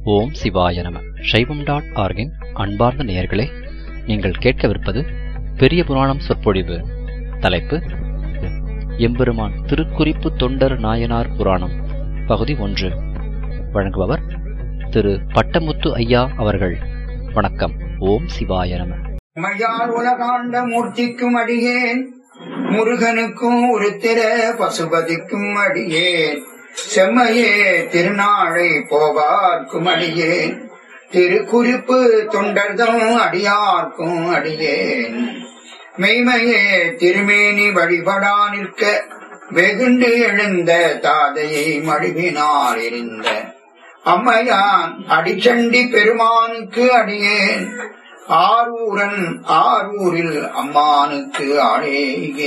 ஓம் சிவாய நம சைவம் டாட் ஆர்கின் அன்பார்ந்த நேயர்களே நீங்கள் கேட்கவிருப்பது பெரிய புராணம் சொற்பொழிவு தலைப்பு எம்பெருமான் திருக்குறிப்பு தொண்டர் நாயனார் புராணம் பகுதி ஒன்று வழங்குபவர் திரு பட்டமுத்து ஐயா அவர்கள் வணக்கம் ஓம் சிவாய நம மையார் உலகாண்ட மூர்த்திக்கும் அடியேன் முருகனுக்கும் உருத்திர பசுபதிக்கும் அடியேன் செம்மையே திருநாளை போவார்க்கும் அடியேன் திருக்குறிப்பு தொண்டர்தம் அடியார்க்கும் அடியேன் மெய்மையே திருமேனி வழிபடா நிற்க வெகுண்டு எழுந்த தாதையை மழுவினார் இருந்த அம்மையான் அடிச்சண்டி பெருமானுக்கு அடியேன் ஆரூரன் ஆரூரில் அம்மானுக்கு ஆளே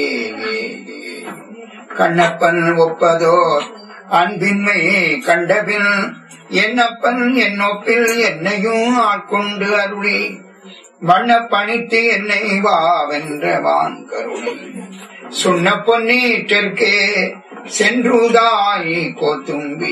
கண்ணப்பன் ஒப்பதோர் அன்பின்மையை கண்டபின் என்னப்பன் என்னொப்பில் என்னையும் ஆட்கொண்டு அருளி வண்ண பணித்து என்னை வா வென்றவான் கருணை சுண்ண பொன்னீற்றற்கே சென்றுதாய் கோத்தும்பி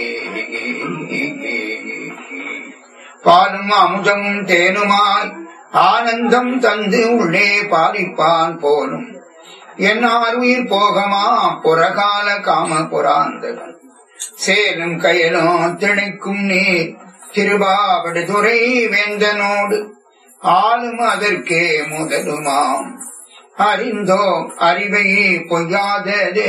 பாலும் அமுதமும் தேனுமாய் ஆனந்தம் தந்து உள்ளே பாலிப்பான் போலும் என்னார் உயிர் போகமா புறகால காம புராந்தகன் சேலும் கயலும் திணைக்கும் நீர் திருவாவடுதுறை வேந்தனோடு ஆளும் அதற்கே முதலுமாம் அறிந்தோம் அறிவை பொய்யாததே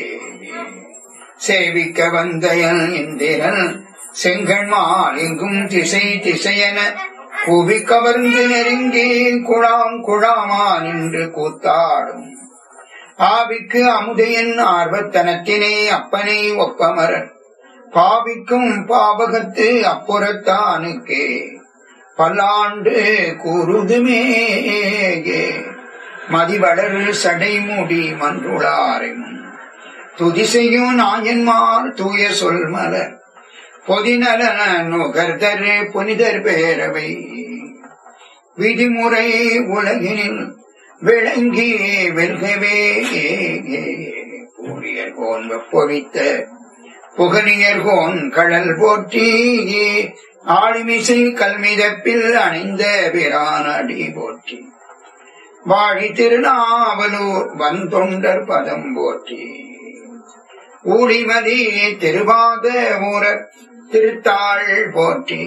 சேவிக்க வந்தயன் இந்திரன் செங்கண்மால் எங்கும் திசை திசையென கூவி கவர்ந்து நெருங்கி குழாம் குழாமா நின்று கூத்தாடும் ஆவிக்கு அமுதையின் ஆர்வத்தனத்தினை அப்பனை ஒப்பமரன் பாவிக்கும் பாவகத்து அப்புறத்தானுக்கே பல்லாண்டு கூறுதுமே மதிவளர் சடைமுடி மன்றுளாரை துதி செய்யும் நாயன்மார் தூய சொல் மலர் பொதிநல நுகர்தர் புனிதர் பேரவை விதிமுறை உலகினில் விளங்கி வெல்கவே பூரியர்கோன் வெப்பொழித்த புகழியர்கோன் கடல் போற்றி ஆளுமிசை கல்மிதப்பில் அணிந்த பிரானடி போற்றி வாழி திருநாவலூர் வந்தொண்டர் பதம் போற்றி ஊழிமதி திருவாத ஊரர் திருத்தாள் போற்றி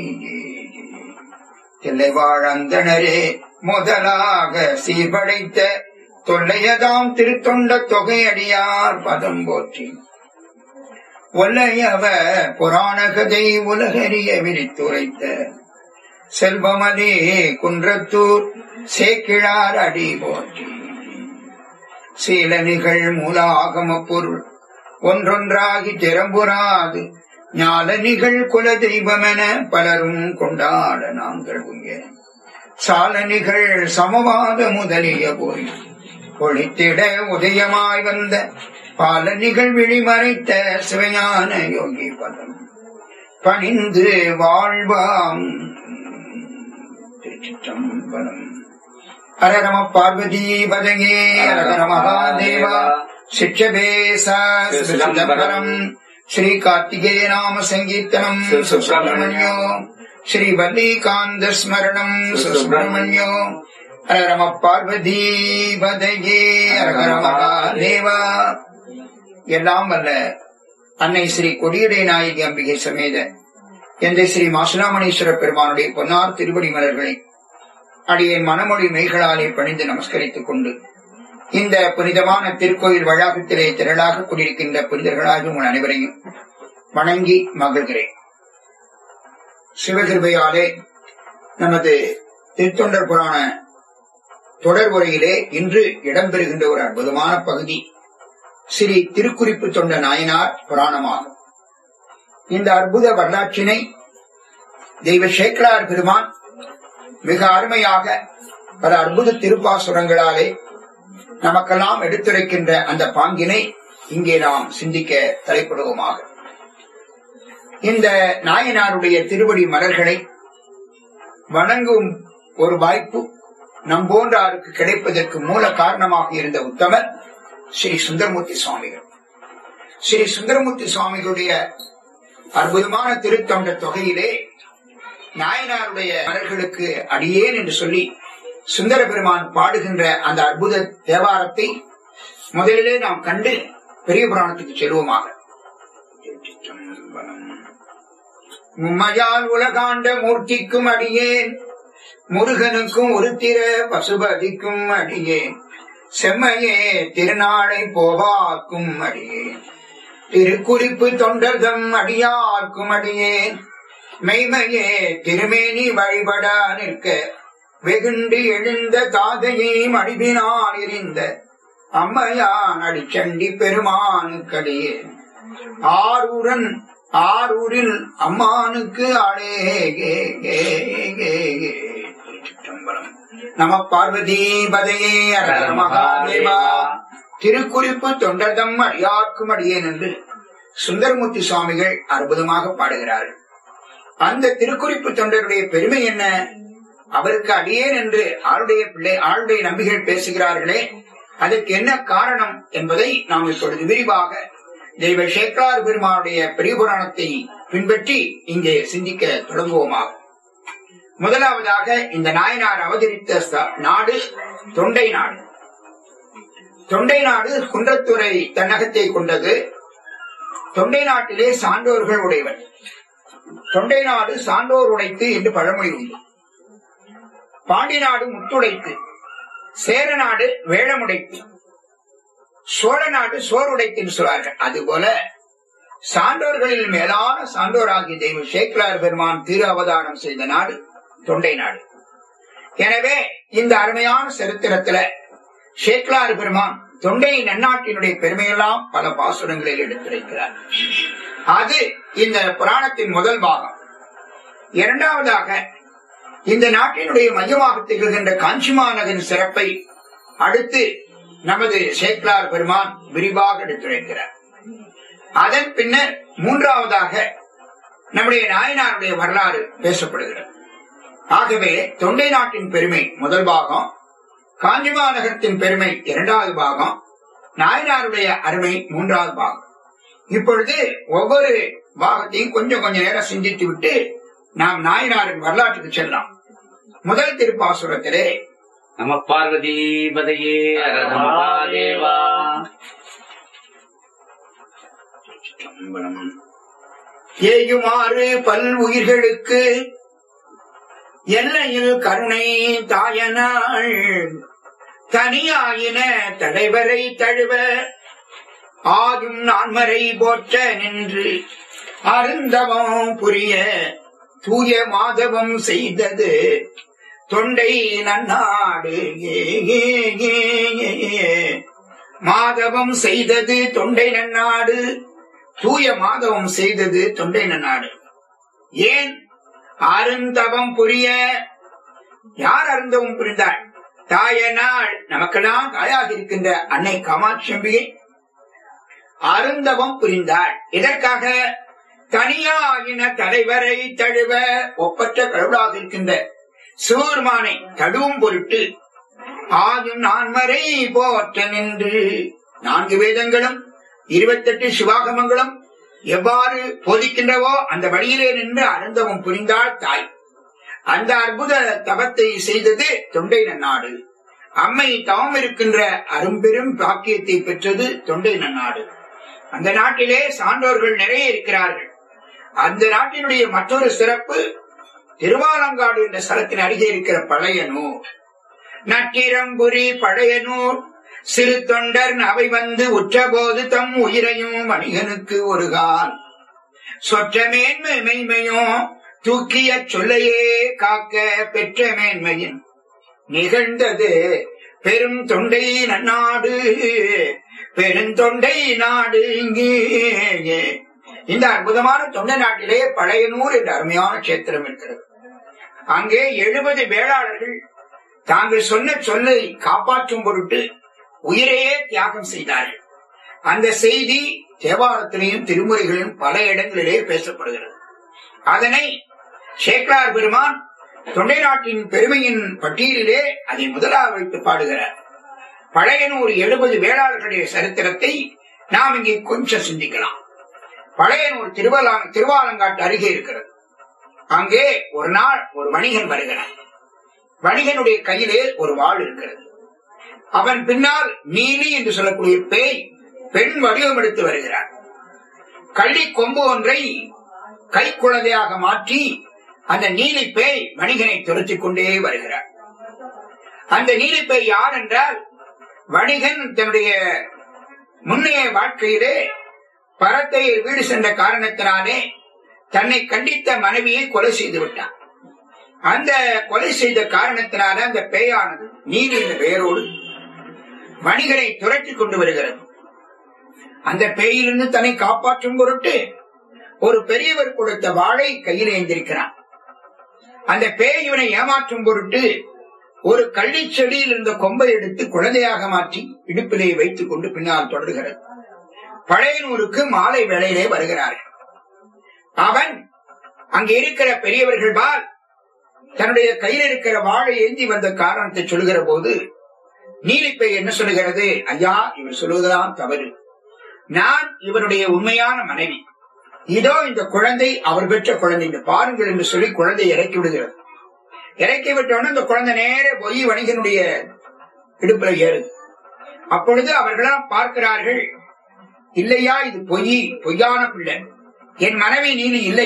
தில்லைவாழந்தனரே முதலாக சீர்படைத்த தொல்லையதாம் திருத்தொண்ட தொகையடியார் பதம் போற்றி ஒல்லையவ புராண கதை உலகறிய விரித்துரைத்த செல்வமதே குன்றத்தூர் சேக்கிழார் அடி போற்றி சீலனிகள் மூலாகம பொருள் ஒன்றொன்றாகி திறம்புறாது ஞாலனிகள் குல தெய்வமென பலரும் கொண்டாட நாங்கள் உய சாலனிகள் சமவாத முதலிய போய் ஒளித்திட உதயமாய் வந்த பாலனிகள் விழிமறைத்த சிவஞான யோகி பதம் பணிந்து வாழ்வாம் திருச்சிற்றம்பலம் அரகம பார்வதி பதங்கே அரகர மகாதேவா சிற்றபேசம் ஸ்ரீ கார்த்திகேய நாம சங்கீர்த்தனம் சுப்பிரமணியோ ஸ்ரீ வல்லிகாந்த ஸ்மரணம் சுப்பிரமணியோ அரகரம பார்வதி பதங்கே அரகர மகாதேவா எல்லாம் வல்ல அன்னை ஸ்ரீ கொடியடை நாயகி அம்பிகை சமேத எந்த ஸ்ரீ மாசுலாமணீஸ்வர பெருமானுடைய பொன்னார் திருவடி மலர்களை அடியேன் மனமொழி மெய்களாலே பணிந்து நமஸ்கரித்துக் கொண்டு இந்த புனிதமான திருக்கோயில் வளாகத்திலே திரளாக கூடியிருக்கின்ற புனிதர்களாக உங்கள் அனைவரையும் வணங்கி மகிழ்கிறேன் சிவகிருபையாலே நமது திருத்தொண்டர் புராண தொடர் உரையிலே இன்று இடம்பெறுகின்ற ஒரு அற்புதமான பகுதி ஸ்ரீ திருக்குறிப்பு தொண்ட நாயனார் புராணமாகும் இந்த அற்புத வரலாற்றினை தெய்வ சேக்கலார் பெருமான் மிக அருமையாக பல அற்புத திருப்பாசுரங்களாலே நமக்கெல்லாம் எடுத்துரைக்கின்ற அந்த பாங்கினை இங்கே நாம் சிந்திக்க தலைப்படுவோமாக இந்த நாயனாருடைய திருவடி மலர்களை வணங்கும் ஒரு வாய்ப்பு நம் போன்றாருக்கு கிடைப்பதற்கு மூல காரணமாக இருந்த உத்தமர் ஸ்ரீ சுந்தரமூர்த்தி சுவாமிகள் ஸ்ரீ சுந்தரமூர்த்தி சுவாமிகளுடைய அற்புதமான திருத்தொண்ட தொகையிலே நாயனாருடைய மலர்களுக்கு அடியேன் என்று சொல்லி சுந்தர பெருமான் பாடுகின்ற அந்த அற்புத தேவாரத்தை முதலிலே நாம் கண்டு பெரிய புராணத்துக்கு செல்வோமாக மும்மையால் உலகாண்ட மூர்த்திக்கும் அடியேன் முருகனுக்கும் உருத்திர பசுபதிக்கும் அடியேன் செம்மையே திருநாளை போவாக்கும் அடியேன் திருக்குறிப்பு தொண்டர்தம் அடியார்க்கும் அடியேன் மெய்மையே திருமேனி வழிபடா நிற்க வெகுண்டு எழுந்த தாதையை மடிவினால் எறிந்த அம்மையான் அடிச்சண்டி பெருமானுக்கடியே ஆரூரன் ஆரூரில் அம்மானுக்கு அடே கே கே கே கே. திருச்சிற்றம்பலம். நம பார்வதி பதையே அரகர மகாதேவா திருக்குறிப்பு தொண்டர்தம் அடியார்க்கும் அடியேன் என்று சுந்தரமூர்த்தி சுவாமிகள் அற்புதமாக பாடுகிறார்கள் அந்த திருக்குறிப்பு தொண்டருடைய பெருமை என்ன அவருக்கு அடியேன் என்று ஆளுடைய பிள்ளை ஆளுடைய நம்பிகள் பேசுகிறார்களே அதற்கு என்ன காரணம் என்பதை நாம் இப்பொழுது விரிவாக தெய்வ சேக்கரார் பெருமானுடைய பெரிய புராணத்தை பின்பற்றி இங்கே சிந்திக்க தொடங்குவோமாக முதலாவதாக இந்த நாயனார் அவதரித்த ஸ்த- நாடு தொண்டை நாடு தொண்டை நாடு குன்றத்துறை தன்னகத்தை கொண்டது தொண்டை நாட்டிலே சான்றோர்கள் உடையவர் தொண்டை நாடு சான்றோர் உடைத்து என்று பழமொழி உண்டு பாண்டி நாடு முத்துடைத்து சேர நாடு வேளமுடைத்து சோழ நாடு சோறுடைத்து என்று சொல்வார்கள் அதுபோல சான்றோர்களில் மேலான சான்றோராகிய தெய்வ சேக்கலார் பெருமான் திரு அவதாரம் செய்த நாடு தொண்டை நாடு எனவே இந்த அருமையான சரித்திரத்துல சேக்கலார் பெருமான் தொண்டை நன்னாட்டினுடைய பெருமையெல்லாம் பல பாசுரங்களில் எடுத்துரைக்கிறார் அது இந்த புராணத்தின் முதல் பாகம் இரண்டாவதாக இந்த நாட்டினுடைய மையமாக திகழ்கின்ற காஞ்சிமா நகரின் சிறப்பை அடுத்து நமது சேக்கலார் பெருமான் விரிவாக எடுத்துரைக்கிறார் அதன் பின்னர் மூன்றாவதாக நம்முடைய நாயனாருடைய வரலாறு பேசப்படுகிறது ஆகவே தொண்டை நாட்டின் பெருமை முதல் பாகம் காஞ்சிமா நகரத்தின் பெருமை இரண்டாவது பாகம் நாயனாருடைய அருமை மூன்றாவது பாகம் இப்பொழுது ஒவ்வொரு பாகத்தையும் கொஞ்சம் கொஞ்சம் நேரம் சிந்தித்து விட்டு நாம் நாயனாரின் வரலாற்றுக்கு செல்லலாம் முதல் திருப்பாசுரத்திலே நம பார்வதி பதையே அரஹர மகாதேவா ஏயுமாறு பல் உயிர்களுக்கு எல்லையில் கருணை தாயனாள் தனியாயின தலைவரை தழுவ ஆகும் நான்மறை போற்ற நின்று அருந்தவம் புரிய தூய மாதவம் செய்தது தொண்டை நன்னாடு ஏ, ஏ, ஏ, ஏ, ஏ. மாதவம் செய்தது தொண்டை நன்னாடு தூய மாதவம் செய்தது தொண்டை நன்னாடு ஏன் அருந்தவம் புரிய யார் அருந்தவம் புரிந்தாள் தாயனாள் நமக்கெல்லாம் தாயாக இருக்கின்ற அன்னை காமாட்சி அம்பிகை அருந்தவம் புரிந்தாள் இதற்காக தனியாயின தலைவரை தழுவ ஒப்பற்ற கடவுளாக இருக்கின்ற சிவபெருமானை தடுவும் பொருட்டு ஆயும் நான்மறை போற்ற நின்று நான்கு வேதங்களும் இருபத்தெட்டு சிவாகமங்களும் எவ்வாறு போதிக்கின்றவோ அந்த வழியிலே நின்று அருந்தவம் புரிந்தாள் தாய் அந்த அற்புத தவத்தை செய்தது தொண்டை நன்னாடு அம்மை தவம் இருக்கின்ற அரும்பெரும் பாக்கியத்தை பெற்றது தொண்டை நன்னாடு அந்த நாட்டிலே சான்றோர்கள் நிறைய இருக்கிறார்கள் அந்த நாட்டினுடைய மற்றொரு சிறப்பு திருவாலங்காடு என்ற ஸ்தலத்தின் அருகே இருக்கிற பழைய நூர் நட்டிரம்புரி பழைய நூர் சிறு தொண்டர் அவை வந்து உற்றபோது தம் உயிரையும் வணிகனுக்கு ஒரு கால் சொற்ற மேன்மை மெய்மையும் தூக்கிய சொல்லையே காக்க பெற்ற மேன்மையின் நிகழ்ந்தது பெரும் தொண்டை நன்னாடு பெருந்தொண்டை நாடு இங்கே இந்த அற்புதமான தொண்டை நாட்டிலே பழையனூர் என்ற அருமையான கஷேத்திரம் இருக்கிறது அங்கே எழுபது வேளாளர்கள் தாங்கள் சொன்ன சொல்லை காப்பாற்றும் பொருட்டு உயிரையே தியாகம் செய்தார்கள் அந்த செய்தி தேவாரத்திலையும் திருமுறைகளிலும் பல இடங்களிலே பேசப்படுகிறது அதனை சேக்கலார் பெருமான் தொண்டை நாட்டின் பெருமையின் பட்டியலிலே அதை முதலாக வைத்து பாடுகிறார் பழையனூர் எழுபது வேளாளர்களுடைய சரித்திரத்தை நாம் இங்கே கொஞ்சம் சிந்திக்கலாம் பழையனூர் திருவலா திருவாலங்காட்டு அருகே இருக்கிறது அங்கே ஒரு நாள் ஒரு வணிகன் வருகிறான் வணிகனுடைய கையிலே ஒரு வாள் இருக்கிறது அவன் பின்னால் நீலி என்று சொல்லக்கூடிய பேய் பெண் வடிவம் எடுத்து வருகிறார் கள்ளி கொம்பு ஒன்றை கைக்குழந்தையாக மாற்றி அந்த நீலி பேய் வணிகனை துரத்திக் கொண்டே வருகிறார் அந்த நீலி பேய் யார் என்றால் வணிகன் தன்னுடைய முன்னைய வாழ்க்கையிலே பரத்தை வீடு சென்ற காரணத்தினாலே தன்னை கண்டித்த மனைவியை கொலை செய்து விட்டான் அந்த கொலை செய்த காரணத்தினால அந்த பேயானது நீதி என்ற பெயரோடு வணிகரை துரத்தி கொண்டு வருகிறது அந்த பேயிலிருந்து தன்னை காப்பாற்றும் பொருட்டு ஒரு பெரியவர் கொடுத்த வாளை கையில் ஏந்திருக்கிறான் அந்த பேய் இவனை ஏமாற்றும் பொருட்டு ஒரு கள்ளிச் செடியில் இருந்த கொம்பை எடுத்து குழந்தையாக மாற்றி இடுப்பிலே வைத்துக் கொண்டு பின்னால் தொடர்கிறது பழையனூருக்கு மாலை வேளையிலே வருகிறார்கள் அவன் அங்கே இருக்கிற பெரியவர்கள் பால் தன்னுடைய கையில் இருக்கிற வாழை ஏந்தி வந்த காரணத்தை சொல்லுகிற போது நீலிப்பை என்ன சொல்லுகிறது ஐயா இவர் சொல்லுவதுதான் தவறு நான் இவருடைய உண்மையான மனைவி இதோ இந்த குழந்தை அவர் பெற்ற குழந்தை இந்த பாருங்கள் என்று சொல்லி குழந்தை இறக்கி விடுகிறது இறக்கி விட்டோன்னு இந்த குழந்தை நேர போய் வணிகனுடைய இடுப்புல ஏறுது அப்பொழுது அவர்களாம் பார்க்கிறார்கள் இல்லையா இது பொய் பொய்யான பிள்ளை என் மனைவி நீலி இல்லை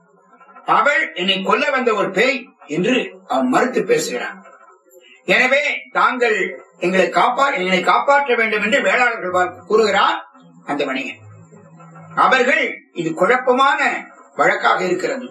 அவள் என்னை கொல்ல வந்த ஒரு பேய் என்று அவன் மறுத்து பேசுகிறான் எனவே தாங்கள் எங்களை காப்பா எங்களை காப்பாற்ற வேண்டும் என்று வேளாளர்கள் பார்த்து கூறுகிறான் அந்த வணிகன் அவர்கள் இது குழப்பமான வழக்காக இருக்கிறது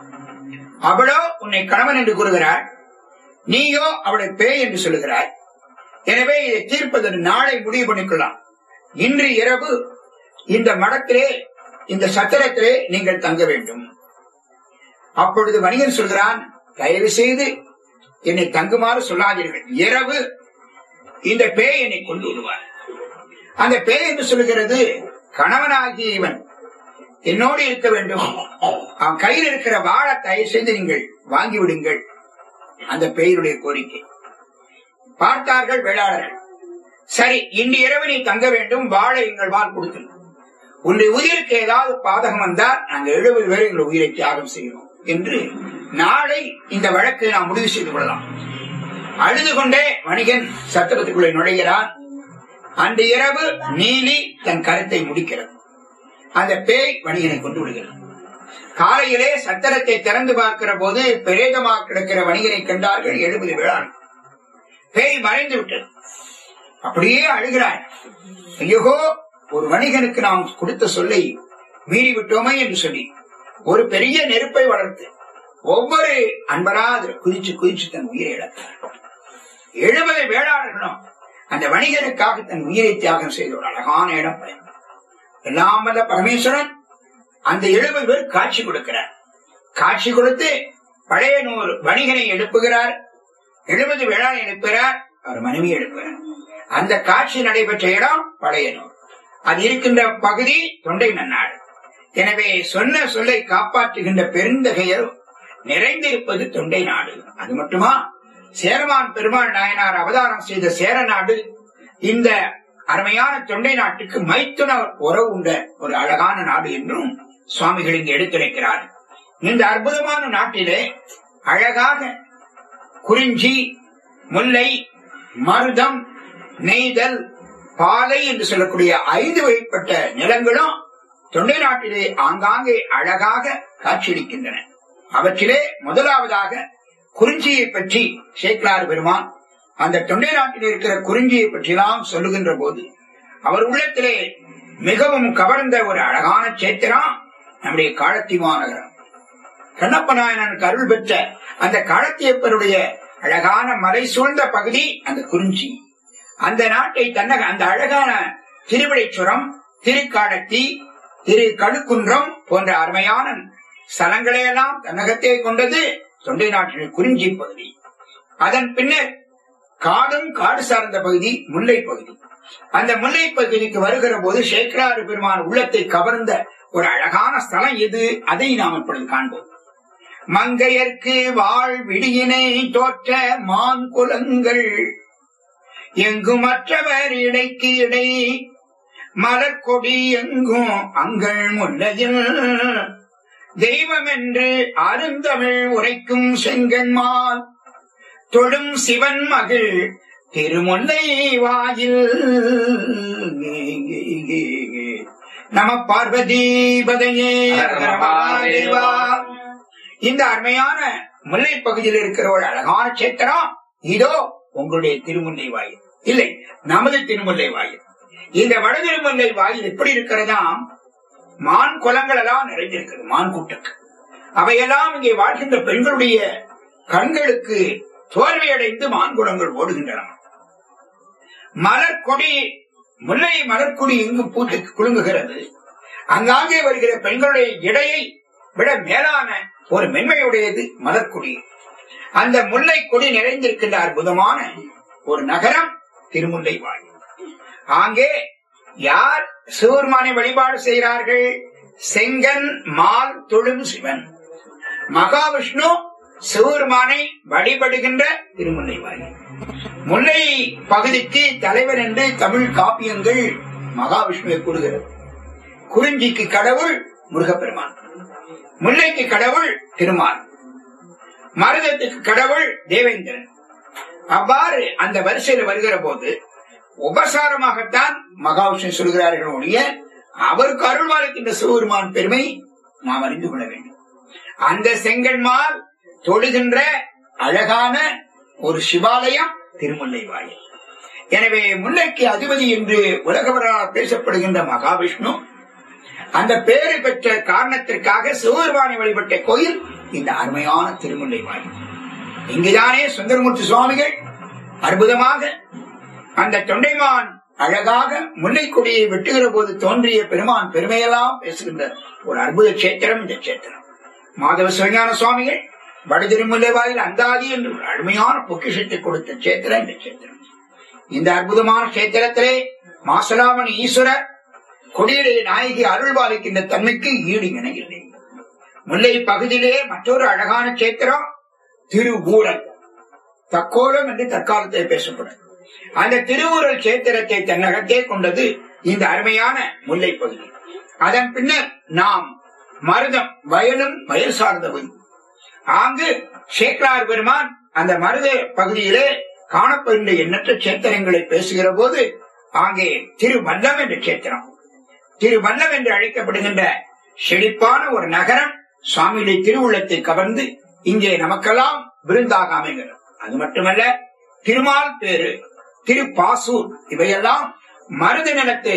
அவளோ உன்னை கணவன் என்று கூறுகிறாள் நீயோ அவளை பேய் என்று சொல்லுகிறாய் எனவே இதை தீர்ப்பதற்கு நாளை முடிவு பண்ணிக்கொள்ளலாம் இன்று இரவு இந்த மடத்திலே இந்த சத்திரத்திலே நீங்கள் தங்க வேண்டும் அப்பொழுது வணிகன் சொல்கிறான் தயவு செய்து என்னை தங்குமாறு சொல்லாதீர்கள் இரவு இந்த பேய் என்னை கொண்டு விடுவார் அந்த பேய் என்று சொல்லுகிறது கணவனாகிய இவன் என்னோடு இருக்க வேண்டும் அவன் கையில் இருக்கிற வாழை தயவு செய்து நீங்கள் வாங்கி விடுங்கள் அந்த பேயுடைய கோரிக்கை பார்த்தார்கள் வேளாளர்கள் சரி இன்று இரவு நீ தங்க வேண்டும் வாழை எங்கள் வாழ் கொடுத்து உன்னுடைய உயிருக்கு ஏதாவது பாதகம் வந்தால் நாங்கள் எழுபது பேர் எங்கள் உயிரை தியாகம் செய்கிறோம் என்று நாளை இந்த வழக்கை நாம் முடிவு செய்து கொள்ளலாம் அழுது கொண்டே வணிகன் சத்திரத்துக்குள்ளே நுழைகிறான் அன்று இரவு நீலி தன் கருத்தை முடிக்கிறது அந்த பேய் வணிகனை கொண்டு விடுகிறது காலையிலே சத்திரத்தை திறந்து பார்க்கிற போது பிரேதமாக கிடக்கிற வணிகனை கண்டார்கள் எழுபது வேளாண் பேய் மறைந்து விட்டது அப்படியே அழுகிறாய் ஐயோ ஒரு வணிகனுக்கு நாம் கொடுத்த சொல்லை மீறி விட்டோமே என்று சொல்லி ஒரு பெரிய நெருப்பை வளர்த்து ஒவ்வொரு அன்பரா அதில் குதிச்சு குதிச்சு தன் உயிரை இழந்தார் எழுபது வேளாளர்களும் அந்த வணிகனுக்காக தன் உயிரை தியாகம் செய்த ஒரு அழகான இடம் பயன் எல்லாம் வல்ல பரமேஸ்வரன் அந்த எழுபது பேர் காட்சி கொடுக்கிறார் காட்சி கொடுத்து பழைய நூறு வணிகனை எழுப்புகிறார் எழுபது வேளாண் எழுப்புகிறார் அவர் மனைவி எழுப்புகிறார் அந்த காட்சி நடைபெற்ற இடம் பழைய நூறு அது இருக்கின்ற பகுதி தொண்டை நன்னாடு எனவே சொன்ன சொல்லை காப்பாற்றுகின்ற பெருந்தகையர் நிறைந்திருப்பது தொண்டை நாடு அது மட்டுமா சேரமான் பெருமாள் நாயனார் அவதாரம் செய்த சேர நாடு இந்த அருமையான தொண்டை நாட்டுக்கு மைத்துன உறவு உண்ட ஒரு அழகான நாடு என்றும் சுவாமிகள் இங்கு எடுத்துரைக்கிறார் இந்த அற்புதமான நாட்டிலே அழகாக குறிஞ்சி முல்லை மருதம் நெய்தல் பாலை என்று சொல்லக்கூடிய ஐந்து வகைப்பட்ட நிலங்களும் தொண்டை நாட்டிலே ஆங்காங்கே அழகாக காட்சியளிக்கின்றன அவற்றிலே முதலாவதாக குறிஞ்சியை பற்றி சேக்கலாறு பெருமான் அந்த தொண்டை நாட்டில் இருக்கிற குறிஞ்சியை பற்றிலாம் சொல்லுகின்ற போது அவர் உள்ளத்திலே மிகவும் கவர்ந்த ஒரு அழகான சேத்திரம் நம்முடைய காலத்தி மாநகரம் கண்ணப்ப நாயனனுக்கு அருள் பெற்ற அந்த காலத்தியப்பருடைய அழகான மலை சூழ்ந்த பகுதி அந்த குறிஞ்சி அந்த நாட்டை தன்னக அந்த அழகான திருவிடைச்சுரம் திருக்காடத்தி திரு கடுக்குன்றம் போன்ற அருமையான ஸ்தலங்களையெல்லாம் தன்னகத்தே கொண்டது தொண்டை நாட்டின் குறிஞ்சி பகுதி அதன் பின்னர் காடும் காடு சார்ந்த பகுதி முல்லை பகுதி அந்த முல்லை பகுதிக்கு வருகிற போது சேக்கராறு பெருமான் உள்ளத்தை கவர்ந்த ஒரு அழகான ஸ்தலம் எது அதை நாம் இப்பொழுது காண்போம் மங்கையர்க்கு வாழ் விடியினை தோற்ற மான் குலங்கள் எங்கும் மற்றவர் இடைக்கு இடை மலர் கொடி எங்கும் அங்கள் முல்லையில் தெய்வம் என்று அருந்தமிழ் உரைக்கும் செங்கன்மால் தொடும் சிவன் மகள் திருமுல்லை வாயில் நம பார்வதீபதையே மகாதேவா இந்த அருமையான முல்லை பகுதியில் இருக்கிற ஒரு அழகான சேத்திரம் இதோ உங்களுடைய திருமுல்லை வாயில் இல்லை நமது திருமுல்லை வாயில் இந்த வட திருமுல்லை வாயில் எப்படி இருக்கிறதாம் மான் குலங்கள் எல்லாம் நிறைந்திருக்கிறது மான் கூட்டங்கள் அவையெல்லாம் இங்கே வாழ்கின்ற பெண்களுடைய கண்களுக்கு தோல்வியடைந்து மான் குலங்கள் ஓடுகின்றன மலர்கொடி முல்லை மலர்கொடி எங்கு பூத்து குலுங்குகிறது அங்காங்கே வருகிற பெண்களுடைய இடையை விட மேலான ஒரு மென்மையுடையது மலர்கொடி அந்த முல்லை கொடி நிறைந்திருக்கின்ற அற்புதமான ஒரு நகரம் திருமுல்லை வாயில் ஆங்கே யார் சிவருமானை வழிபாடு செய்கிறார்கள் செங்கன் மால் தொழும் சிவன் மகாவிஷ்ணு சிவருமானை வழிபடுகின்ற திருமுல்லை வாயில் முல்லை பகுதிக்கு தலைவர் என்று தமிழ் காப்பியங்கள் மகாவிஷ்ணுவை கூறுகிறது குறிஞ்சிக்கு கடவுள் முருகப்பெருமான் முல்லைக்கு கடவுள் திருமால் மருதத்துக்கு கடவுள் தேவேந்திரன் அவ்வாறு அந்த வரிசையில் வருகிற போது உபசாரமாகத்தான் மகாவிஷ்ணு சொல்கிறார்கள் ஒழிய அவருக்கு அருள்வாளிக்கின்ற சிவபெருமான் பெருமை நாம் அறிந்து கொள்ள வேண்டும் அந்த செங்கன்மால் தொடுகின்ற அழகான ஒரு சிவாலயம் திருமுல்லை வாயில் எனவே முல்லைக்கு அதிபதி என்று உலக வரலாறு பேசப்படுகின்ற மகாவிஷ்ணு அந்த பேரு பெற்ற காரணத்திற்காக சிவபெருமானை வழிபட்ட கோயில் இந்த அருமையான திருமுல்லை வாயில் இங்குதானே சுந்தரமூர்த்தி சுவாமிகள் அற்புதமாக அந்த தொண்டைமான் அழகாக முல்லை கொடியை வெட்டுகிற போது தோன்றிய பெருமான் பெருமையெல்லாம் பேசுகின்ற ஒரு அற்புத கஷேத்திரம் இந்த கஷேத்திரம் மாதவ சிவஞான சுவாமிகள் வட திருமுல்லை வாயில் அந்தாதி என்று ஒரு அருமையான பொக்கிஷத்தை கொடுத்த கஷேத்திரம் இந்த கஷேத்திரம் இந்த அற்புதமான கஷேத்திரத்திலே மாசலாமணி ஈஸ்வரர் கொடியுடைய நாயகி அருள்பாலிக்கின்ற தன்மைக்கு ஈடு இணை இல்லை முல்லை பகுதியிலே மற்றொரு அழகான கஷேத்திரம் திருவூரல் தக்கோலம் என்று தற்காலத்தில் பேசப்படும் அந்த திருவூரல் கஷேத்திரத்தை தன்னகத்தே கொண்டது இந்த அருமையான முல்லை பகுதி அதன் பின்னர் நாம் மருதம் வயலும் வயல் சார்ந்தவை ஆங்கு சேக்கலார் பெருமான் அந்த மருத பகுதியிலே காணப்படுகின்ற எண்ணற்ற கஷேத்திரங்களை பேசுகிற போது அங்கே திருவல்லம் என்ற கஷேத்திரம் திருவல்லம் என்று அழைக்கப்படுகின்ற செழிப்பான ஒரு நகரம் சுவாமியுடைய திருவுள்ளத்தை கவர்ந்து இங்கே நமக்கெல்லாம் விருந்தாக அமைகிறது அது மட்டுமல்ல திருமால் பேரு திருப்பாசூர் இவையெல்லாம் மருத நிலத்து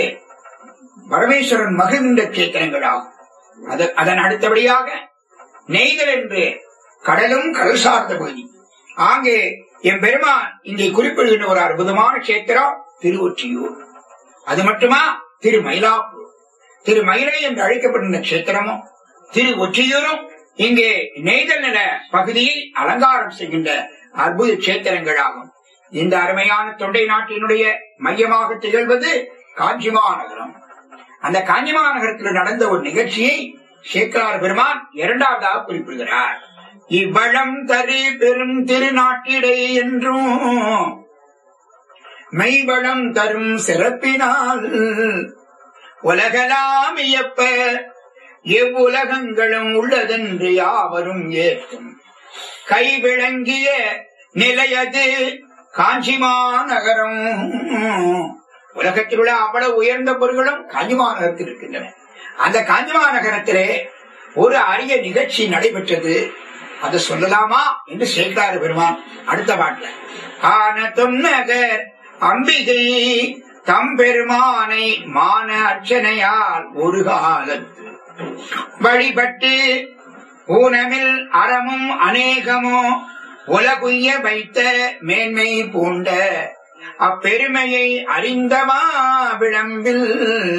பரமேஸ்வரன் மகிழ்ந்த கஷேத்திரங்கள் ஆகும் அது- அதன் அடுத்தபடியாக நெய்தல் என்று கடலும் கடல் சார்ந்த பகுதி ஆங்கே என் பெருமான் இங்கே குறிப்பிடுகின்ற ஒரு அற்புதமான கஷேத்திரம் திருவொற்றியூர் அது மட்டுமா திரு மயிலாப்பூர் திரு மயிலை என்று அழைக்கப்படுகின்ற கஷேத்திரமும் திரு ஒற்றியூரும் இங்கே நெய்தல் நில பகுதியை அலங்காரம் செய்கின்ற அற்புத கஷேத்திரங்களாகும் இந்த அருமையான தொண்டை நாட்டினுடைய மையமாக திகழ்வது காஞ்சிமா நகரம் அந்த காஞ்சிமா நகரத்தில் நடந்த ஒரு நிகழ்ச்சியை சேக்கலார் பெருமான் இரண்டாவதாக குறிப்பிடுகிறார் இவ்வளம் தரு பெரும் திருநாட்டிடை என்றும் மெய்வளம் தரும் சிறப்பினால் உலகலாம் இயப்ப எவ்வுலகங்களும் உள்ளதென்று யாவரும் ஏற்கும் கைவிளங்கிய நிலையது காஞ்சிமா நகரம் உலகத்தில் உள்ள அவ்வளவு உயர்ந்த பொருள்களும் காஞ்சிமா நகரத்தில் இருக்கின்றன அந்த காஞ்சிமா நகரத்திலே ஒரு அரிய நிகழ்ச்சி நடைபெற்றது அது சொல்லலாமா என்று சேக்காறு பெருமான் அடுத்த பாட்டுல ஆன தொன்னகர் அம்பிகை தம்பெருமானை மான அர்ச்சனையால் ஒரு காலத்து வழிபட்டு ஊனமில் அறமும் அநேகமோ உலகுய்ய வைத்த மேன்மை பூண்ட அப்பெருமையை அறிந்தவா விளம்பில்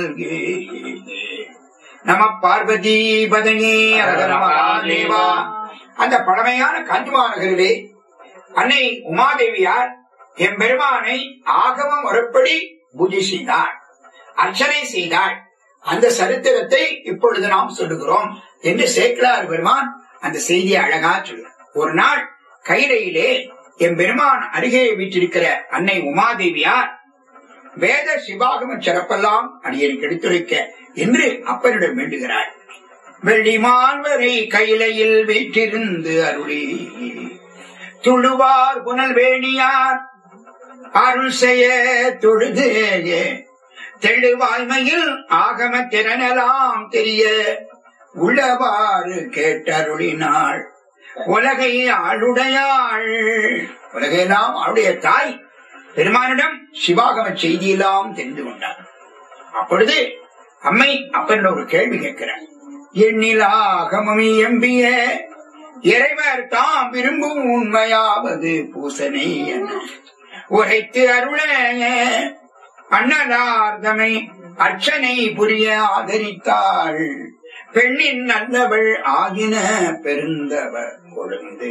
நம பார்வதி பதனே அரகர மகாதேவா அந்த பழமையான காஞ்சிமா நகரிலே அன்னை உமாதேவியார் எம்பெருமானை ஆகம முறைப்படி பூஜை செய்தார் அர்ச்சனை செய்தாள் அந்த சரித்திரத்தை இப்பொழுது நாம் சொல்லுகிறோம் என்று சேக்கலார் பெருமான் அந்த செய்தியை அழகா சொல்றார் ஒரு நாள் கைலையிலே என் பெருமான் அருகே வீற்றிருக்கிற அன்னை உமாதேவியார் வேத சிவாகம சிறப்பெல்லாம் அடியனுக்கு எடுத்துரைக்க என்று அப்பனிடம் வேண்டுகிறாள் வெள்ளிமான்வரை கையிலையில் வீற்றிருந்து அருளி துழுவார் புனல் வேணியார் அருள் செய்ய தொழுது தெளிவாய்மையில் ஆகம திறனெல்லாம் தெரிய உள்ளவாறு கேட்டருளினாள் உலகை ஆளுடையாள் உலகையெல்லாம் அவளுடைய தாய் பெருமானிடம் சிவாகம செய்தியெல்லாம் தெரிந்து கொண்டார் அப்பொழுது அம்மை அப்பன் ஒரு கேள்வி கேட்கிறார் எண்ணிலாகமமி எம்பிய இறைவர் தாம் விரும்பும் உண்மையாவது பூசனை என உரைத்து அருள அன்னதார்த்தமை அர்ச்சனை புரிய ஆதரித்தாள் பெண்ணின் நல்லவள் ஆகின பெருந்தவள் கொழுந்து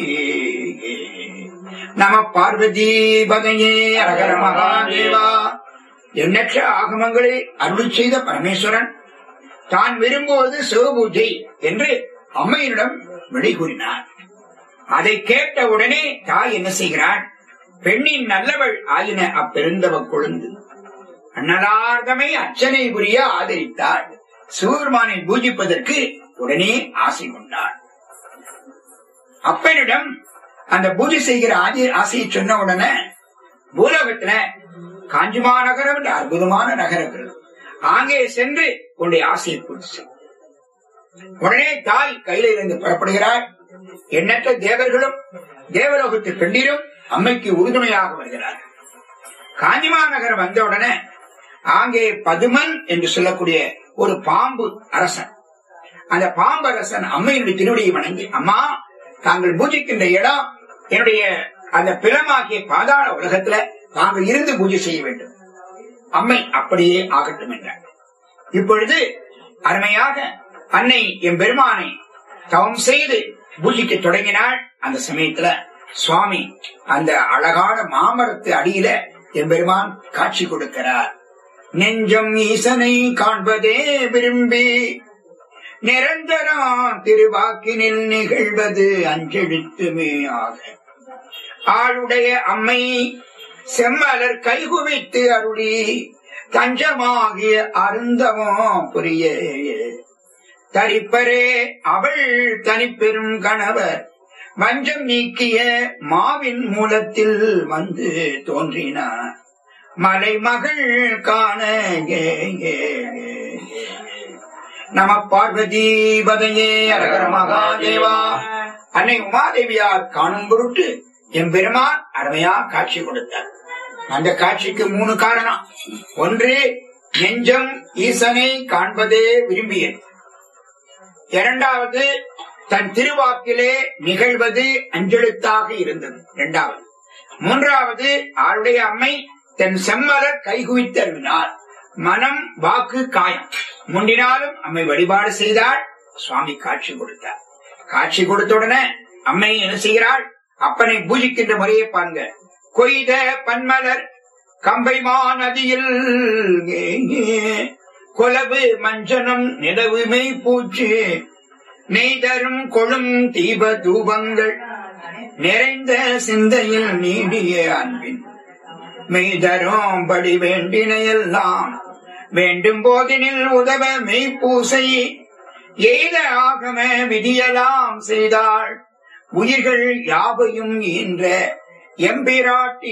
நம பார்வதி பதையே அரகர மகாதேவா எண்ணற்ற ஆகமங்களை அருள் செய்த பரமேஸ்வரன் தான் விரும்புவது சிவபூஜை என்று அம்மையிடம் விடை கூறினார் அதை கேட்ட உடனே தாய் என்ன செய்கிறாள் பெண்ணின் நல்லவள் ஆயின அப்பெருந்தவ கொழுந்து அன்னலார்தமை அர்ச்சனை புரிய ஆதரித்தாள் சிவபெருமானை பூஜிப்பதற்கு உடனே ஆசை கொண்டாள் அப்பனிடம் அந்த பூஜை செய்கிற ஆதி- ஆசையை சொன்ன உடனே பூலோகத்துல காஞ்சிமா நகரம் என்ற அற்புதமான நகரம் இருக்கிறது அங்கே சென்று உன்னுடைய ஆசையை பூர்த்தி செய். உடனே தாய் கையில இருந்து புறப்படுகிறாள் எண்ணற்ற தேவர்களும் தேவலோகத்து பெண்டிரும் அம்மைக்கு உறுதுணையாக வருகிறார்கள் காஞ்சிமா நகரம் வந்த உடனே அங்கே பதுமன் என்று சொல்லக்கூடிய ஒரு பாம்பு அரசன் அந்த பாம்பு அரசன் அம்மையினுடைய திருவடியை வணங்கி அம்மா தாங்கள் பூஜிக்கின்ற இடம் என்னுடைய அந்த பிளமாகிய பாதாள உலகத்துல தாங்கள் இருந்து பூஜை செய்ய வேண்டும் அம்மை அப்படியே ஆகட்டும் என்றார் இப்பொழுது அருமையாக அன்னை என் பெருமானை தவம் செய்து பூஜிக்க தொடங்கினாள் அந்த சமயத்துல சுவாமி அந்த அழகான மாமரத்து அடியில என் பெருமான் காட்சி கொடுக்கிறார் நெஞ்சம் ஈசனை காண்பதே விரும்பி நிரந்தரம் திருவாக்கினில் நிகழ்வது அஞ்செழுத்துமே ஆக ஆளுடைய அம்மை செம்மலர் கைகுவித்து அருளி தஞ்சமாகிய அருந்தவம் புரிய தரிப்பரே அவள் தனிப்பெரும் கணவர் வஞ்சம் நீக்கிய மாவின் மூலத்தில் வந்து தோன்றினார் மலைமகள் காண ஏ, ஏ, ஏ, ஏ. நம பார்வதி பதையே அரகர மகாதேவா அன்னை உமாதேவியார் காணும் பொருட்டு என் பெருமான் அருமையா காட்சி கொடுத்தார் அந்த காட்சிக்கு மூணு காரணம் ஒன்று நெஞ்சம் ஈசனை காண்பதே விரும்பியது இரண்டாவது தன் திருவாக்கிலே நிகழ்வது அஞ்செழுத்தாக இருந்தது இரண்டாவது மூன்றாவது ஆளுடைய அம்மை தன் செம்மலர் கைகுவித்து அருவினார் மனம் வாக்கு காயம் முண்டினாலும் அம்மை வழிபாடு செய்தாள் சுவாமி காட்சி கொடுத்தார் காட்சி கொடுத்த உடனே அம்மை என்ன செய்கிறாள் அப்பனை பூஜிக்கின்ற முறையை பாருங்க கொய்த பன்மலர் கம்பைமா நதியில் கொலவு மஞ்சனம் நிலவு மெய்ப்பூச்சு நெய்தரும் கொழும் தீப தூபங்கள் நிறைந்த சிந்தையில் நீடிய அன்பின் மெய்தரும் படி வேண்டினையெல்லாம் வேண்டும் போதினில் உதவ மெய்ப்பூசை எய்த ஆகம விதியலாம் செய்தாள் உயிர்கள் யாவையும் ஈன்ற எம்பிராட்டி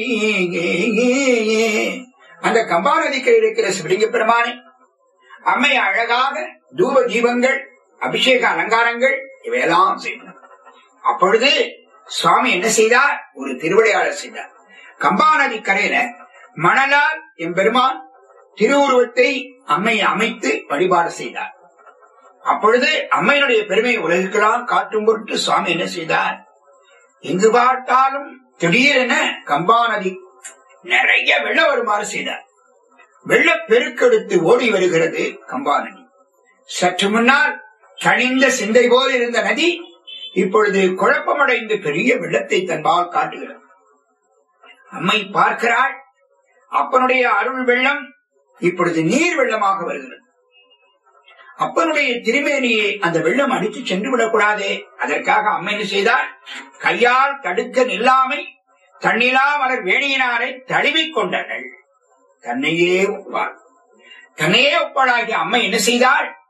அந்த கம்பாநதிக்கு இருக்கிற சிவலிங்க பெருமானே அம்மை அழகாக தூப தீபங்கள் அபிஷேக அலங்காரங்கள் இவையெல்லாம் செய்தார் அப்பொழுது சுவாமி என்ன செய்தார் ஒரு திருவிளையாடல் செய்தார் கம்பாநதி கரையில மணலால் எம்பெருமான் திருவுருவத்தை அம்மை அமைத்து வழிபாடு செய்தார் அப்பொழுது அம்மையினுடைய பெருமையை உலகுக்கெல்லாம் காட்டும் பொருட்டு சுவாமி என்ன செய்தார் எங்கு பார்த்தாலும் திடீரென கம்பாநதி நிறைய வெள்ளம் வருமாறு செய்தார் வெள்ள பெருக்கெடுத்து ஓடி வருகிறது கம்பாநதி சற்று முன்னால் தனிந்த சிந்தை போல் இருந்த நதி இப்பொழுது குழப்பமடைந்து பெரிய வெள்ளத்தை தன்பால் காட்டுகிறது அம்மை பார்க்கிறாள் அப்பனுடைய அருள் வெள்ளம் இப்பொழுது நீர் வெள்ளமாக வருகிறது அப்பனுடைய திருமேனியை அந்த வெள்ளம் அடித்து சென்று விடக்கூடாதே அதற்காக அம்மை என்ன செய்தார் கையால் தடுக்க நில்லாமை தன்னிலா மலர் வேணியினாரை தழுவிக் கொண்டனர் தன்னையே ஒப்பாள் தன்னையே ஒப்பாளாகிய அம்மை என்ன செய்தாள்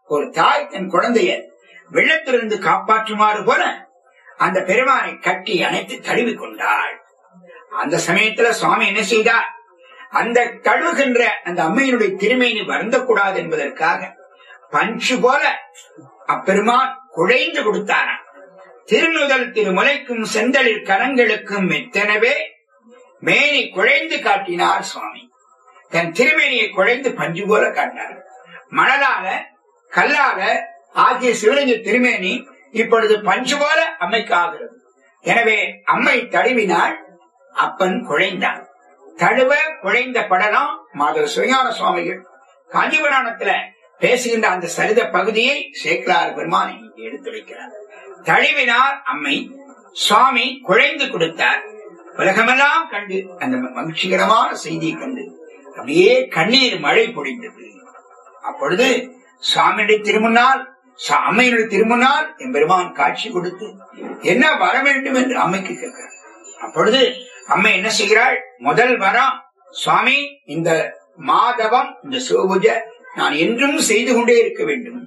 ஒரு தாய் தன் குழந்தைய வெள்ளத்திலிருந்து காப்பாற்றுமாறு போல அந்த பெருமானை கட்டி அணைத்து தழுவி கொண்டாள் அந்த சமயத்துல சுவாமி என்ன செய்தார் அந்த தழுவுகின்ற அந்த அம்மையினுடைய திருமேனி வருந்தக்கூடாது என்பதற்காக பஞ்சு போல அப்பெருமான் குழைந்து கொடுத்தாராம் திருநுதல் திருமுலைக்கும் செந்தளிர் கரங்களுக்கும் மெத்தனவே மேனி குழைந்து காட்டினார் சுவாமி தன் திருமேனியை குழைந்து பஞ்சு போல காட்டினார் மணலால கல்லால ஆகிய சிவலிங்க திருமேனி இப்பொழுது பஞ்சு போல அம்மைக்கு ஆகிறது எனவே அம்மை தழுவினாள் அப்பன் குழைந்தான் தழுவ குழைந்த படலம் மாதவ சிவஞான சுவாமிகள் காஞ்சிபுராணத்துல பேசுகின்ற அந்த சரித பகுதியை சேக்கலார் பெருமான் இங்கே எடுத்து வைக்கிறார் தழுவினார் அம்மை சுவாமி குழைந்து கொடுத்தார் உலகமெல்லாம் கண்டு அந்த மகிழ்ச்சிகரமான செய்தியை கண்டு அப்படியே கண்ணீர் மழை பொழிந்தது அப்பொழுது சுவாமியுடைய திருமுன்னால் சா- அம்மையினுடைய திருமுன்னால் என் பெருமான் காட்சி கொடுத்து என்ன வர வேண்டும் என்று அம்மைக்கு கேட்கிறார் அப்பொழுது அம்மை என்ன செய்கிறாள் முதல் வரம் சுவாமி இந்த மாதவம் இந்த சிவபூஜை நான் என்றும் செய்து கொண்டே இருக்க வேண்டும்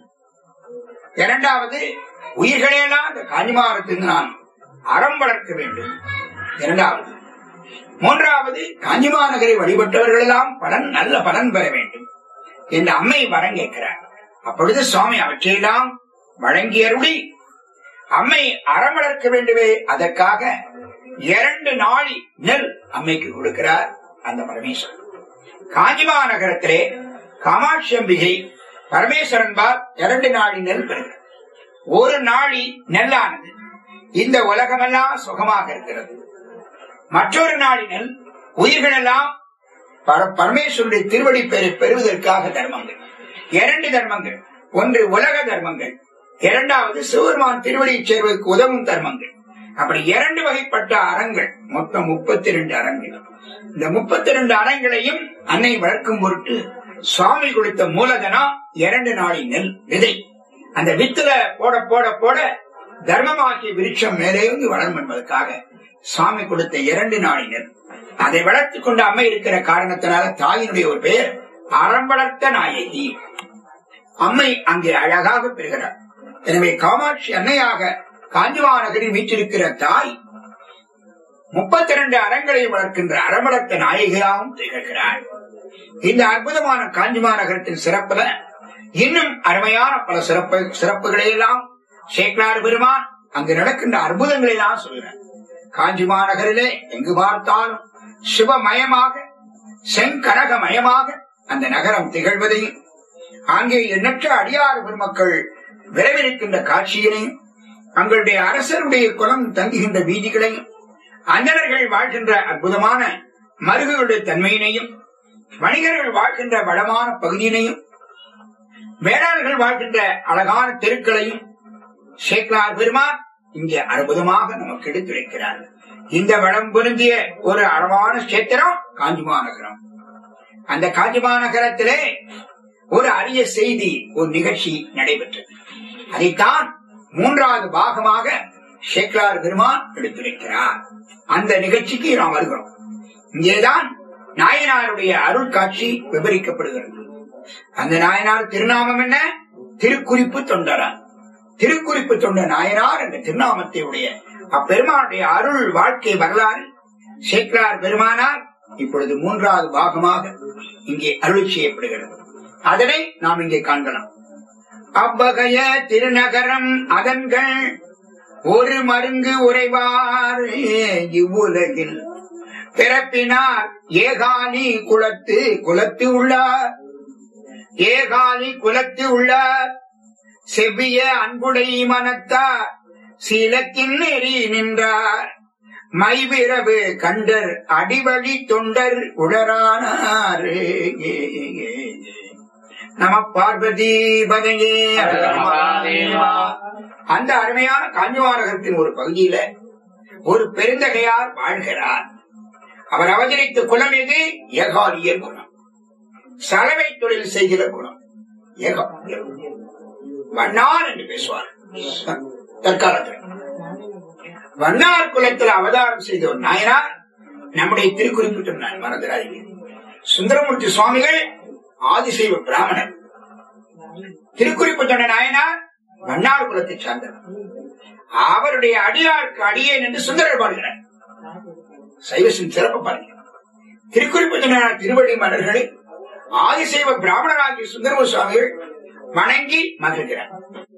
இரண்டாவது உயிர்களையெல்லாம் இந்த காஞ்சிமாரத்திலிருந்து நான் அறம் வளர்க்க வேண்டும் இரண்டாவது மூன்றாவது காஞ்சிமாநகரை வழிபட்டவர்கள் எல்லாம் பலன் நல்ல பலன் பெற வேண்டும் என்று அம்மை வரம் கேட்கிறார் அப்பொழுது சுவாமி அவற்றையெல்லாம் வழங்கியருளி அம்மை அறம் வளர்க்க வேண்டுமே அதற்காக இரண்டு நாளி நெல் அம்மைக்கு கொடுக்கிறார் அந்த பரமேஸ்வரன் காஞ்சிமா நகரத்திலே காமாட்சி அம்பிகை பரமேஸ்வரன் பார் இரண்டு நாளி நெல் பெறுகிறார் ஒரு நாளி நெல்லானது இந்த உலகமெல்லாம் சுகமாக இருக்கிறது மற்றொரு நாளினில் உயிர்கள் எல்லாம் பர- பரமேஸ்வருடைய திருவடி பெரு பெறுவதற்காக தர்மங்கள் இரண்டு தர்மங்கள் ஒன்று உலக தர்மங்கள் இரண்டாவது சிவருமான் திருவடியை சேர்வதற்கு உதவும் தர்மங்கள் அப்படி இரண்டு வகைப்பட்ட அறங்கள் மொத்தம் முப்பத்தி ரெண்டு அறங்கள் இந்த முப்பத்தி ரெண்டு அறங்களையும் அன்னை வளர்க்கும் பொருட்டு சுவாமி கொடுத்த மூலதனம் இரண்டு நாளின் நெல் விதை அந்த வித்துல போட போட போட தர்மமாக்கிய விருட்சம் மேலே வந்து வளரும் என்பதற்காக சுவாமி கொடுத்த இரண்டு நாளினர் அதை வளர்த்துக் கொண்ட அம்மை இருக்கிற காரணத்தினால தாயினுடைய ஒரு பெயர் அறம் வளர்த்த நாயகி அம்மை அங்கே அழகாக பெறுகிறார் எனவே காமாட்சி அன்னையாக காஞ்சிமாநகரில் வீற்றிருக்கிற தாய் முப்பத்தி இரண்டு அறங்களை வளர்க்கின்ற அறம் வளர்த்த நாயகியாகவும் திகழ்கிறாள் இந்த அற்புதமான காஞ்சிமாநகரத்தின் சிறப்புல இன்னும் அருமையான பல சிறப்பு சிறப்புகளை எல்லாம் சேக்கலாறு பெருமான் அங்கு நடக்கின்ற அற்புதங்களை எல்லாம் சொல்கிறார் காஞ்சி மாநகரிலே எங்கு பார்த்தாலும் சிவமயமாக செங்கனகமயமாக அந்த நகரம் திகழ்வதையும் அங்கே எண்ணற்ற அடியார் பெருமக்கள் விரைவிருக்கின்ற காட்சியினையும் தங்களுடைய அரசருடைய குலம் தங்குகின்ற வீதிகளையும் அந்தணர்கள் வாழ்கின்ற அற்புதமான மருகுகளுடைய தன்மையினையும் வணிகர்கள் வாழ்கின்ற வளமான பகுதியினையும் வேளாளர்கள் வாழ்கின்ற அழகான தெருக்களையும் சேக்கலார் பெருமான் இங்கே அற்புதமாக நமக்கு எடுத்துரைக்கிறார் இந்த வளம் பொருந்திய ஒரு அழகான கஷேத்திரம் காஞ்சிமா நகரம் அந்த காஞ்சிமா நகரத்திலே ஒரு அரிய செய்தி ஒரு நிகழ்ச்சி நடைபெற்றது அதைத்தான் மூன்றாவது பாகமாக சேக்கலார் பெருமான் எடுத்துரைக்கிறார் அந்த நிகழ்ச்சிக்கு நாம் வருகிறோம் இங்கேதான் நாயனாருடைய அருள் காட்சி விவரிக்கப்படுகிறது அந்த நாயனார் திருநாமம் என்ன திருக்குறிப்பு தொண்டரான் திருக்குறிப்பு தொண்ட நாயனார் என்ற திருநாமத்தை உடைய அப்பெருமானுடைய அருள் வாழ்க்கை வரலாறு சேக்கலார் பெருமானார் இப்பொழுது மூன்றாவது பாகமாக இங்கே அருள் செய்யப்படுகிறது அதனை நாம் இங்கே காண்கலாம் அவ்வகைய திருநகரம் அதன்கள் ஒரு மருங்கு உறைவார் இவ்வுலகில் பிறப்பினார் ஏகாலி குலத்து குலத்து உள்ளார் ஏகாலி குலத்து உள்ளார் செவ்விய அன்புடை மனத்தார் சீலத்தின் நெறி நின்றார் மைவிரவு கண்டர் அடிவழி தொண்டர் உடரானார் நம பார்வதி பதையே மகாதேவா. அந்த அருமையான காஞ்சிவாரகத்தின் ஒரு பகுதியில ஒரு பெருந்தகையார் வாழ்கிறார் அவர் அவதரித்த குலம் எது ஏகாலியர் குலம் சலவை தொழில் செய்கிற குலம் ஏகாலியர் வண்ணார் என்று பேசுவார் தற்காலத்தில் வண்ணார் குலத்தில் அவதாரம் செய்த ஒரு நாயனார் நம்முடைய திருக்குறிப்பிட்ட நான் மறந்துடாதீங்க சுந்தரமூர்த்தி சுவாமிகள் ஆதிசைவ பிராமணர் திருக்குறிப்பு சொன்ன நாயனார் மன்னார் குலத்தை சார்ந்தவர் அவருடைய அடியாருக்கு அடியேன் என்று சுந்தரர் பாடுகிறார் சைவசின் சிறப்பு பாருங்க திருக்குறிப்பு சொன்ன திருவடி மலர்களை ஆதிசைவ பிராமணராகிய சுந்தரம சுவாமிகள் வணங்கி மகிழ்கிறார்